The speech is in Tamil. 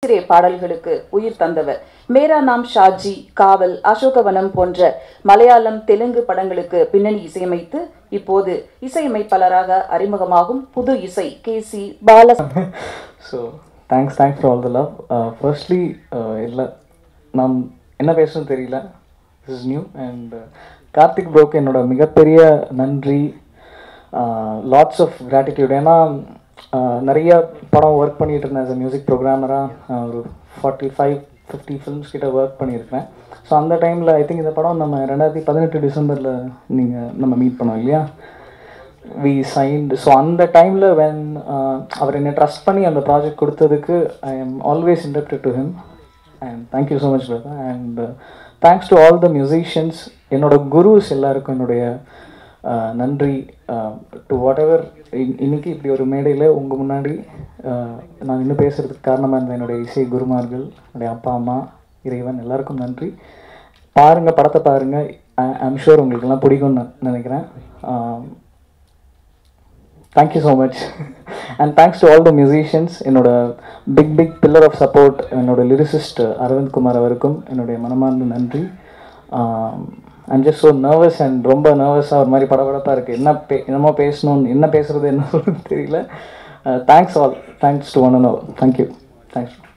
தீஸ்ரே பாடல்களுக்கு உயிர் தந்தவர் மேரா நாம் ஷாஜி காவல் அசோகவனம் போன்ற மலையாளம் தெலுங்கு படங்களுக்கு பின்னணி இசையமைத்து இப்போது இசையமைப்பாளராக அறிமுகமாகும் புது இசை K C Bala so thanks thanks for all the love firstly இல்லை நாம் என்ன பேசணும்னு தெரியல this is new and Karthik ப்ரோக்கு என்னோட மிகப்பெரிய நன்றி லாட்ஸ் ஆஃப் கிராட்டிடியூட் ஏன்னா uh, நிறைய படம் ஒர்க் பண்ணிட்டு இருந்தேன் as a மியூசிக் ப்ரோக்ராமராக ஒரு ஃபார்ட்டி ஃபைவ் ஃபிஃப்டி ஃபிலிம்ஸ் கிட்ட ஒர்க் பண்ணியிருக்கேன் ஸோ அந்த டைமில் ஐ திங்க் இந்த படம் நம்ம ரெண்டாயிரத்தி பதினெட்டு டிசம்பரில் நீங்கள் நம்ம மீட் பண்ணோம் இல்லையா வி சைன்டு ஸோ அந்த டைமில் வென் அவர் என்னை ட்ரஸ்ட் பண்ணி அந்த ப்ராஜெக்ட் கொடுத்ததுக்கு I am always indebted to him and thank you so much brother and thanks to all the musicians என்னோட குருஸ் எல்லாருக்கும் என்னுடைய uh, நன்றி டு வாட் எவர் இன்னைக்கு இப்படி ஒரு மேடையில் உங்கள் முன்னாடி uh, நான் இன்னும் பேசுகிறதுக்கு காரணமாக இருந்த என்னுடைய இசை குருமார்கள் என்னுடைய அப்பா அம்மா இறைவன் எல்லாருக்கும் நன்றி பாருங்கள் படத்தை பாருங்கள் ஐம் ஷூர் உங்களுக்கெல்லாம் பிடிக்கும்னு நினைக்கிறேன் uh, thank you so much and thanks to all the musicians என்னோட big big pillar of support என்னோட லிரிசிஸ்ட் அரவிந்த் குமார் அவருக்கும் என்னுடைய மனமார்ந்த நன்றி I'm just so nervous and ரொம்ப நர்வஸாக ஒரு மாதிரி படபடப்பாக இருக்குது என்ன பே என்னமோ பேசணும்னு என்ன பேசுறது என்ன சொல்றது தெரியல thanks all thanks to one and all thank you thanks